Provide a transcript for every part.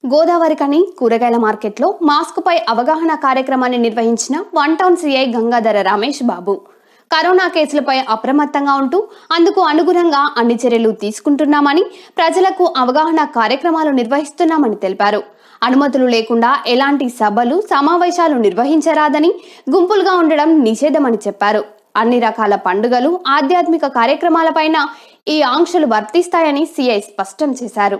గోదావరి కని కూరగాయల మార్కెట్లో మాస్కుపై అవగాహన కార్యక్రమాన్ని నిర్వహించిన one town CI Gangadhara Ramesh Babu corona కేసులపై అప్రమత్తంగా ఉంటూ అందుకు అనుగుణంగా అన్ని చర్యలు తీసుకుంటున్నామని ప్రజలకు అవగాహన కార్యక్రమాలు నిర్వహిస్తున్నామని తెలిపారు అనుమతులు లేకుండా ఎలాంటి సభలు సమావేశాలు నిర్వహించరాదని గుంపులుగా ఉండడం నిషేధమని చెప్పారు అన్ని రకాల పండుగలు ఆధ్యాత్మిక కార్యక్రమాలపైన ఈ ఆంక్షలు వర్తిస్తాయని సిఐ స్పష్టం చేశారు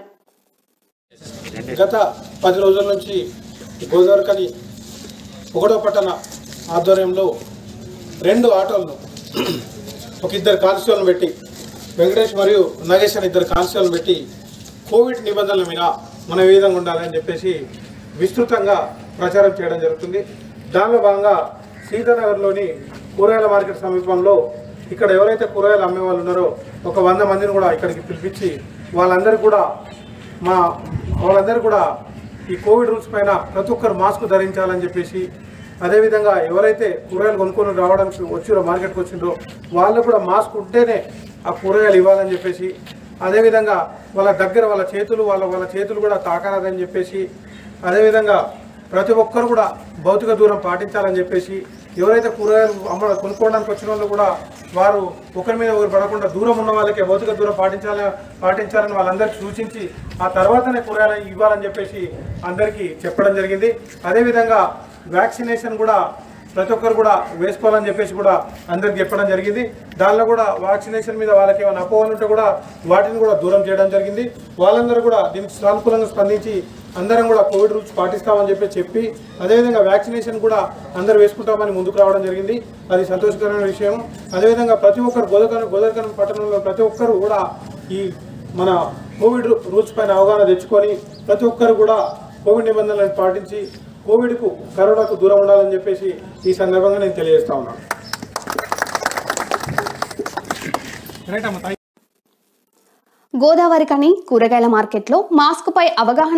గత పది రోజుల నుంచి గోదావరికని ఒకటో పట్టణ ఆధ్వర్యంలో రెండు ఆటోలను ఒక ఇద్దరు కానిస్టేబుల్ని పెట్టి వెంకటేష్ మరియు నగేష్ అని ఇద్దరు కానిస్టేబుల్ని పెట్టి కోవిడ్ నిబంధనల మీద మనం ఏ విధంగా ఉండాలని చెప్పేసి విస్తృతంగా ప్రచారం చేయడం జరుగుతుంది దానిలో భాగంగా సీతానగర్లోని కూరగాయల మార్కెట్ సమీపంలో ఇక్కడ ఎవరైతే కూరగాయలు అమ్మే వాళ్ళు ఉన్నారో ఒక వంద మందిని కూడా ఇక్కడికి పిలిపించి వాళ్ళందరికీ కూడా మా వాళ్ళందరూ కూడా ఈ కోవిడ్ రూల్స్ పైన ప్రతి ఒక్కరు మాస్క్ ధరించాలని చెప్పేసి అదేవిధంగా ఎవరైతే కూరగాయలు కొనుక్కొని రావడానికి వచ్చిరో మార్కెట్కి వచ్చిండ్రో వాళ్ళు కూడా మాస్క్ ఉంటేనే ఆ కూరగాయలు ఇవ్వాలని చెప్పేసి అదేవిధంగా వాళ్ళ దగ్గర వాళ్ళ చేతులు వాళ్ళ వాళ్ళ చేతులు కూడా తాకరాదని చెప్పేసి అదేవిధంగా ప్రతి ఒక్కరు కూడా భౌతిక దూరం పాటించాలని చెప్పేసి ఎవరైతే కూరగాయలు అమ్మ కొనుక్కోవడానికి వచ్చిన వాళ్ళు కూడా వారు ఒకరి మీద ఒకరు పడకుండా దూరం ఉన్న వాళ్ళకి భౌతిక దూరం పాటించాలని పాటించాలని వాళ్ళందరికీ సూచించి ఆ తర్వాతనే కూరగాయలు ఇవ్వాలని చెప్పేసి అందరికీ చెప్పడం జరిగింది అదేవిధంగా వ్యాక్సినేషన్ కూడా ప్రతి ఒక్కరు కూడా వేసుకోవాలని చెప్పేసి కూడా అందరికి చెప్పడం జరిగింది దానిలో కూడా వ్యాక్సినేషన్ మీద వాళ్ళకి ఏమైనా అపోహలు ఉంటే కూడా వాటిని కూడా దూరం చేయడం జరిగింది వాళ్ళందరూ కూడా దీనికి సానుకూలంగా స్పందించి అందరం కూడా కోవిడ్ రూల్స్ పాటిస్తామని చెప్పి చెప్పి అదేవిధంగా వ్యాక్సినేషన్ కూడా అందరూ వేసుకుంటామని ముందుకు రావడం జరిగింది అది సంతోషకరమైన విషయం అదేవిధంగా ప్రతి ఒక్కరు గోదకరం గోదకరం పట్టణంలో ప్రతి ఒక్కరు కూడా ఈ మన కోవిడ్ రూల్స్ పైన అవగాహన తెచ్చుకొని ప్రతి ఒక్కరు కూడా కోవిడ్ నిబంధనలను పాటించి కోవిడ్కు కరోనాకు దూరం ఉండాలని చెప్పేసి ఈ సందర్భంగా నేను తెలియజేస్తా ఉన్నాను రైట్ అమ్మ గోదావరి కని కూరగాయల మార్కెట్లో మాస్కుపై అవగాహన